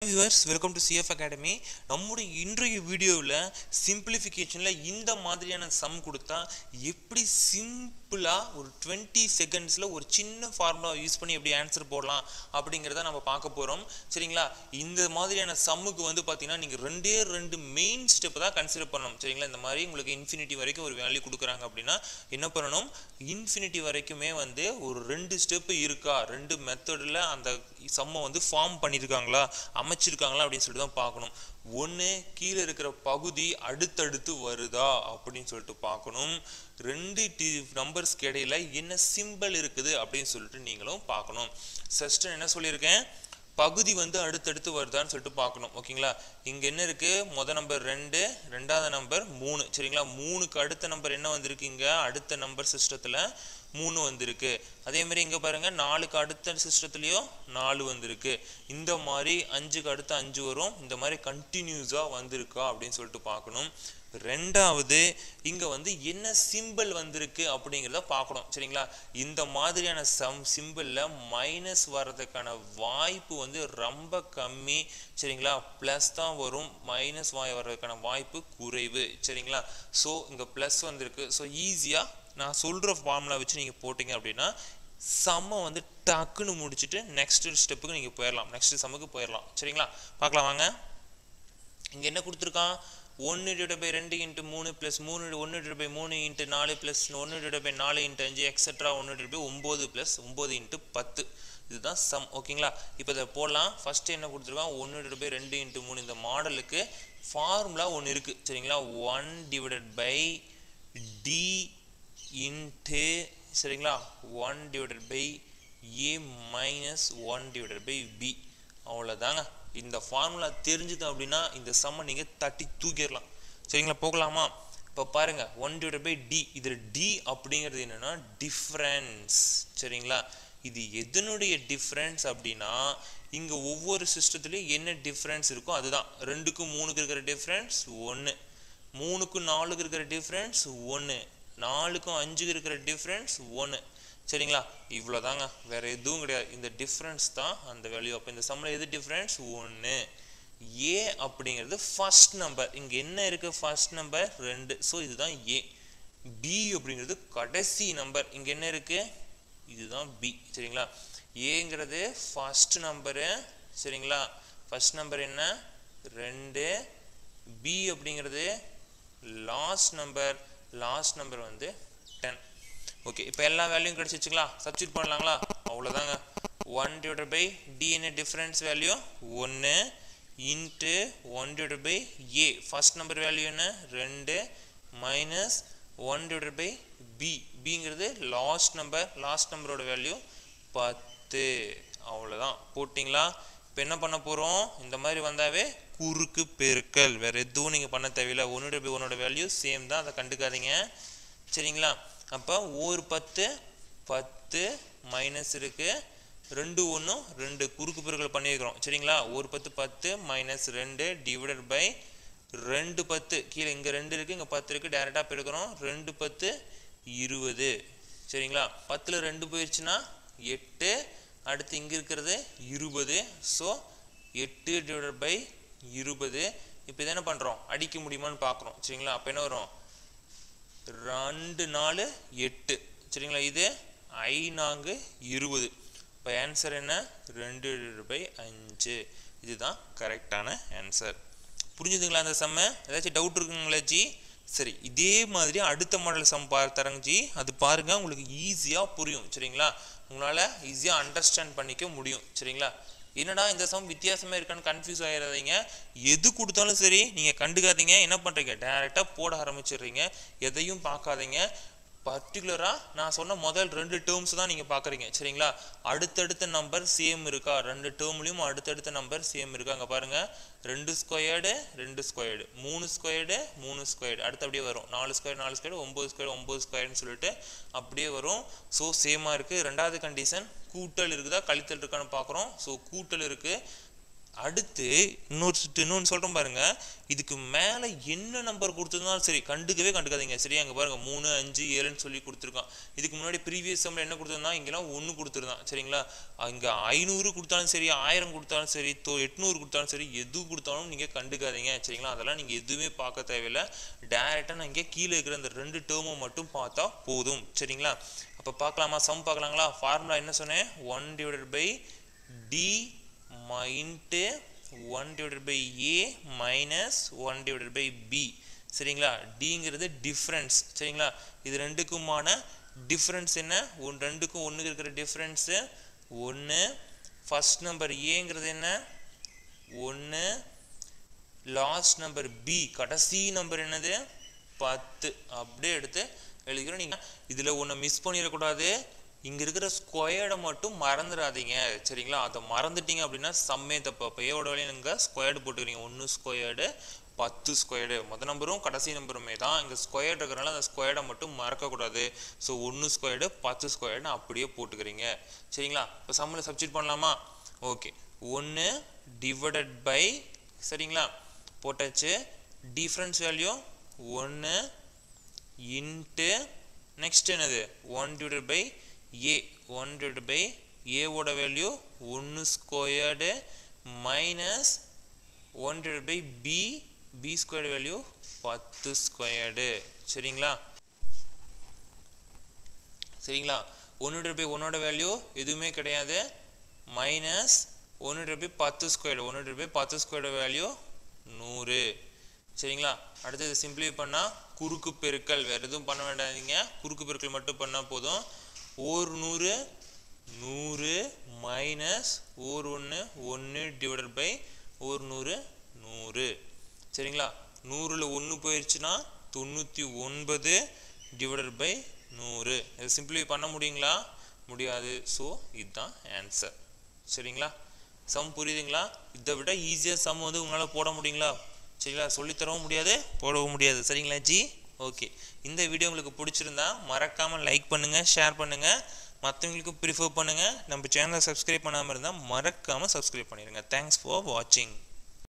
viewers welcome to CF academy நம்முடைய இன்றைய வீடியோவில் சிம்பிளிஃபிகேஷனில் இந்த மாதிரியான சம் கொடுத்தா எப்படி சிம்பிளாக ஒரு டுவெண்ட்டி செகண்ட்ஸில் ஒரு சின்ன ஃபார்முலா யூஸ் பண்ணி எப்படி ஆன்சர் போடலாம் அப்படிங்கிறத நம்ம பார்க்க போகிறோம் சரிங்களா இந்த மாதிரியான சம்முக்கு வந்து பார்த்தீங்கன்னா நீங்கள் ரெண்டே ரெண்டு மெயின் ஸ்டெப் தான் கன்சிடர் பண்ணணும் சரிங்களா இந்த மாதிரி உங்களுக்கு இன்ஃபினிட்டி வரைக்கும் ஒரு வேல்யூ கொடுக்குறாங்க அப்படின்னா என்ன பண்ணணும் இன்ஃபினிட்டி வரைக்குமே வந்து ஒரு ரெண்டு ஸ்டெப் இருக்கா ரெண்டு மெத்தடில் அந்த சம்மை வந்து ஃபார்ம் பண்ணியிருக்காங்களா அமைச்சிருக்காங்களா அப்படின்னு சொல்லிட்டு தான் பார்க்கணும் ஒன்று கீழே இருக்கிற பகுதி அடுத்தடுத்து வருதா அப்படின்னு சொல்லிட்டு பார்க்கணும் ரெண்டு டி நம்பர்ஸ்க்கு இடையில என்ன சிம்பிள் இருக்குது அப்படின்னு சொல்லிட்டு நீங்களும் பார்க்கணும் ஃபர்ஸ்ட் என்ன சொல்லியிருக்கேன் பகுதி வந்து அடுத்தடுத்து வருதான்னு சொல்லிட்டு பார்க்கணும் ஓகேங்களா இங்கே என்ன இருக்கு முத நம்பர் ரெண்டு ரெண்டாவது நம்பர் மூணு சரிங்களா மூணுக்கு அடுத்த நம்பர் என்ன வந்திருக்கு இங்கே அடுத்த நம்பர் சிஸ்டத்தில் மூணு வந்திருக்கு அதே மாதிரி இங்கே பாருங்க நாலுக்கு அடுத்த சிஸ்டத்துலேயும் நாலு வந்திருக்கு இந்த மாதிரி அஞ்சுக்கு அடுத்த அஞ்சு வரும் இந்த மாதிரி கண்டினியூஸாக வந்திருக்கா அப்படின்னு சொல்லிட்டு பார்க்கணும் ரெண்டாவது இங்கே வந்து என்ன சிம்பிள் வந்திருக்கு அப்படிங்கிறத பார்க்கணும் சரிங்களா இந்த மாதிரியான சம் சிம்பிளில் மைனஸ் வர்றதுக்கான வாய்ப்பு வந்து ரொம்ப கம்மி சரிங்களா ப்ளஸ் தான் வரும் மைனஸ் வாய் வர்றதுக்கான வாய்ப்பு குறைவு சரிங்களா ஸோ இங்கே ப்ளஸ் வந்திருக்கு ஸோ ஈஸியாக நான் சொல்கிற ஃபார்முலா வச்சு நீங்கள் போட்டிங்க அப்படின்னா சம்மை வந்து டக்குன்னு முடிச்சுட்டு நெக்ஸ்ட் ஸ்டெப்புக்கு நீங்கள் போயிடலாம் நெக்ஸ்ட் சம்முக்கு போயிடலாம் சரிங்களா பார்க்கலாம் வாங்க இங்கே என்ன கொடுத்துருக்கான் ஒன்று டிவைட் பை ரெண்டு இன்ட்டு மூணு ப்ளஸ் மூணு ஒன்று டிவைட் பை மூணு இன்ட்டு நாலு ப்ளஸ் ஒன்று டிவைட் பை நாலு இன்ட்டு அஞ்சு எக்ஸட்ரா ஒன்று டிவைட் பை ஒம்பது ப்ளஸ் ஒம்பது இன்ட்டு பத்து இதுதான் சம் ஓகேங்களா இப்போ இதை போடலாம் ஃபஸ்ட்டு என்ன கொடுத்துருக்கான் ஒன்று டிவைட் பை ரெண்டு இன்ட்டு மூணு இந்த மாடலுக்கு ஃபார்முலா ஒன்று இருக்குது சரிங்களா one divided by d into சரிங்களா one divided by a minus one divided by b அவ்வளோதாங்க இந்த ஃபார்முலா தெரிஞ்சுது அப்படின்னா இந்த சம்மை நீங்கள் தட்டி தூக்கிடலாம் சரிங்களா போகலாமா இப்போ பாருங்க ஒன் டிவைட் பை டி இதில் டி அப்படிங்கிறது என்னன்னா டிஃப்ரென்ஸ் சரிங்களா இது எதனுடைய டிஃப்ரென்ஸ் அப்படின்னா இங்கே ஒவ்வொரு சிஸ்டத்துலேயும் என்ன டிஃப்ரென்ஸ் இருக்கோ அதுதான் ரெண்டுக்கும் மூணுக்கு இருக்கிற டிஃப்ரென்ஸ் ஒன்று மூணுக்கும் நாலுக்கு இருக்கிற டிஃப்ரென்ஸ் ஒன்று நாலுக்கும் அஞ்சுக்கு இருக்கிற டிஃப்ரென்ஸ் ஒன்று சரிங்களா இவ்வளோதாங்க வேற எதுவும் கிடையாது இந்த டிஃப்ரென்ஸ் தான் அந்த வேல்யூ அப்போ இந்த சம்மில் எது டிஃப்ரென்ஸ் ஒன்று ஏ அப்படிங்கிறது ஃபர்ஸ்ட் நம்பர் இங்கே என்ன இருக்கு ஃபர்ஸ்ட் நம்பர் ரெண்டு ஸோ இதுதான் ஏ பி அப்படிங்கிறது கடைசி நம்பர் இங்கே என்ன இருக்கு இதுதான் பி சரிங்களா ஏங்கிறது ஃபர்ஸ்ட் நம்பரு சரிங்களா ஃபர்ஸ்ட் நம்பர் என்ன ரெண்டு பி அப்படிங்கிறது லாஸ்ட் நம்பர் லாஸ்ட் நம்பர் வந்து டென் ஓகே இப்போ எல்லா வேல்யூயும் கிடச்சிச்சுங்களா சப்ஸ்டியூட் பண்ணலாங்களா அவ்வளோதாங்க ஒன் டிவைட் பை டிஎன்ஏ டிஃப்ரென்ஸ் வேல்யூ ஒன்று into one divide by a first number value என்ன ரெண்டு minus one divide by b பிங்கிறது லாஸ்ட் நம்பர் லாஸ்ட் நம்பரோட வேல்யூ பத்து அவ்வளோதான் போட்டிங்களா இப்போ என்ன பண்ண போகிறோம் இந்த மாதிரி வந்தாவே குறுக்கு பெருக்கல் வேறு எதுவும் நீங்கள் பண்ண தேவையில்லை ஒன்னோட பை ஒன்னோட வேல்யூ சேம் தான் அதை கண்டுக்காதீங்க சரிங்களா அப்போ ஒரு பத்து பத்து மைனஸ் இருக்குது ரெண்டு ஒன்றும் ரெண்டு குறுக்கு பெருக்கல் பண்ணியிருக்கிறோம் சரிங்களா ஒரு பத்து பத்து மைனஸ் ரெண்டு டிவைடட் பை ரெண்டு பத்து கீழே இங்கே ரெண்டு இருக்குது இங்கே பத்து இருக்குது டேரெக்டாக பெருக்கிறோம் ரெண்டு பத்து இருபது சரிங்களா பத்தில் ரெண்டு போயிடுச்சுன்னா எட்டு அடுத்து இங்கே இருக்கிறது இருபது ஸோ எட்டு டிவைடட் பை இருபது இப்போ இதை என்ன பண்ணுறோம் அடிக்க முடியுமான்னு பார்க்குறோம் சரிங்களா அப்போ என்ன வரும் ரெண்டு நாலு எட்டு சரிங்களா இது ஐ நான்கு இருபது இப்போ ஆன்சர் என்ன ரெண்டு பை அஞ்சு இதுதான் கரெக்டான ஆன்சர் புரிஞ்சுதுங்களா அந்த செம்ம ஏதாச்சும் டவுட் இருக்குங்களா ஜி சரி இதே மாதிரி அடுத்த மாடல் சம் பா தரங்க ஜி அது பாருங்கள் உங்களுக்கு ஈஸியாக புரியும் சரிங்களா உங்களால் ஈஸியாக அண்டர்ஸ்டாண்ட் பண்ணிக்க முடியும் சரிங்களா என்னடா இந்த சம் வித்தியாசமாக இருக்கான்னு கன்ஃபியூஸ் ஆகிடாதீங்க எது கொடுத்தாலும் சரி நீங்கள் கண்டுக்காதீங்க என்ன பண்ணுறீங்க டேரெக்டாக போட ஆரம்பிச்சிடுறீங்க எதையும் பார்க்காதீங்க பர்டிகுலராக நான் சொன்ன முதல் ரெண்டு டேர்ம்ஸ் தான் நீங்கள் பார்க்குறீங்க சரிங்களா அடுத்தடுத்த நம்பர் சேம் இருக்கா ரெண்டு டேர்ம்லேயும் அடுத்தடுத்த நம்பர் சேம் இருக்கா அங்கே பாருங்கள் ரெண்டு ஸ்கொயர்டு ரெண்டு ஸ்கொயர்டு மூணு ஸ்கொயர்டு மூணு ஸ்கொயர்டு அடுத்து அப்படியே வரும் நாலு ஸ்கொயர் நாலு ஸ்கொயர்டு ஒம்பது ஸ்கொயர் ஒம்பது ஸ்கொயர்னு சொல்லிட்டு அப்படியே வரும் ஸோ சேமாக இருக்குது ரெண்டாவது கண்டிஷன் கூட்டல் இருக்குதா கழித்தல் இருக்கான்னு பார்க்குறோம் ஸோ கூட்டல் இருக்குது அடுத்து இன்னொரு இன்னொன்று சொல்கிறேன் பாருங்க இதுக்கு மேலே என்ன நம்பர் கொடுத்துருந்தாலும் சரி கண்டுக்கவே கண்டுக்காதீங்க சரியா அங்கே பாருங்க மூணு அஞ்சு ஏழுன்னு சொல்லி கொடுத்துருக்கான் இதுக்கு முன்னாடி ப்ரீவியஸ் சம்மில் என்ன கொடுத்துருந்தான் இங்கெல்லாம் ஒன்று கொடுத்துருந்தான் சரிங்களா இங்கே ஐநூறு கொடுத்தாலும் சரி ஆயிரம் கொடுத்தாலும் சரி தோ எட்நூறு கொடுத்தாலும் சரி எது கொடுத்தாலும் நீங்கள் கண்டுக்காதீங்க சரிங்களா அதெல்லாம் நீங்கள் எதுவுமே பார்க்க தேவையில்லை டேரெக்டாக நான் இங்கே கீழே இருக்கிற அந்த ரெண்டு டேர்மை மட்டும் பார்த்தா போதும் சரிங்களா அப்போ பார்க்கலாமா சம் பார்க்கலாங்களா ஃபார்முலா என்ன சொன்னேன் one divided by d into one divided by a minus one divided by b சரிங்களா டிங்கிறது டிஃப்ரென்ஸ் சரிங்களா இது ரெண்டுக்குமான டிஃப்ரென்ஸ் என்ன ஒன் ரெண்டுக்கும் ஒன்றுக்கு இருக்கிற டிஃப்ரென்ஸு ஒன்று ஃபஸ்ட் நம்பர் ஏங்கிறது என்ன ஒன்று லாஸ்ட் நம்பர் பி கடைசி நம்பர் என்னது பத்து அப்படியே எடுத்து எழுதிக்கிறோம் நீங்கள் இதில் ஒன்று மிஸ் பண்ணிடக்கூடாது இங்கே இருக்கிற ஸ்கொயர்டை மட்டும் மறந்துடாதீங்க சரிங்களா அதை மறந்துட்டீங்க அப்படின்னா சம்மே தப்பு அப்போ ஏவோட வழியும் நீங்கள் ஸ்கொயர்டு போட்டுக்கிறீங்க ஒன்று ஸ்கொயர்டு பத்து ஸ்கொயர்டு மொதல் நம்பரும் கடைசி நம்பருமே தான் இங்கே ஸ்கொயர்டு இருக்கிறனால அந்த ஸ்கொயர்டை மட்டும் மறக்கக்கூடாது ஸோ ஒன்று ஸ்கொயர்டு பத்து ஸ்கொயர்டு அப்படியே போட்டுக்கிறீங்க சரிங்களா இப்போ சம்மில் சப்ஸ்டியூட் பண்ணலாமா ஓகே ஒன்று டிவைடட் பை சரிங்களா போட்டாச்சு டிஃப்ரென்ஸ் வேல்யூ ஒன்று இன்ட்டு நெக்ஸ்ட் என்னது one divided by a one divided by ஏவோட வேல்யூ ஒன்று squared minus one divide by b b squared value பத்து ஸ்கொயர்டு சரிங்களா சரிங்களா ஒன்று டிவைட் பை ஒன்னோட வேல்யூ எதுவுமே கிடையாது மைனஸ் ஒன்று டிவைட் பை பத்து ஸ்கொயர்டு ஒன்று டிவைட் பை பத்து ஸ்கொயர்டு வேல்யூ நூறு சரிங்களா அடுத்தது சிம்பிளை பண்ணால் குறுக்கு பெருக்கல் வேறு எதுவும் பண்ண வேண்டாதீங்க குறுக்கு பெருக்கல் மட்டும் பண்ணால் போதும் ஓர் நூறு நூறு மைனஸ் ஓர் ஒன்று ஒன்று டிவைடட் பை ஒரு நூறு நூறு சரிங்களா நூறில் ஒன்று போயிடுச்சுன்னா தொண்ணூற்றி ஒன்பது டிவைடட் பை நூறு இதை சிம்பிளை பண்ண முடியுங்களா முடியாது ஸோ இதுதான் ஆன்சர் சரிங்களா சம் புரியுதுங்களா இதை விட ஈஸியாக சம் வந்து உங்களால் போட முடியுங்களா சரிங்களா சொல்லித்தரவும் முடியாது போடவும் முடியாது சரிங்களா ஜி ஓகே இந்த வீடியோ உங்களுக்கு பிடிச்சிருந்தா மறக்காமல் லைக் பண்ணுங்கள் ஷேர் பண்ணுங்கள் மற்றவங்களுக்கு ப்ரிஃபர் பண்ணுங்கள் நம்ம சேனலை சப்ஸ்கிரைப் பண்ணாமல் இருந்தால் மறக்காமல் சப்ஸ்கிரைப் பண்ணிடுங்க தேங்க்ஸ் ஃபார் வாட்சிங்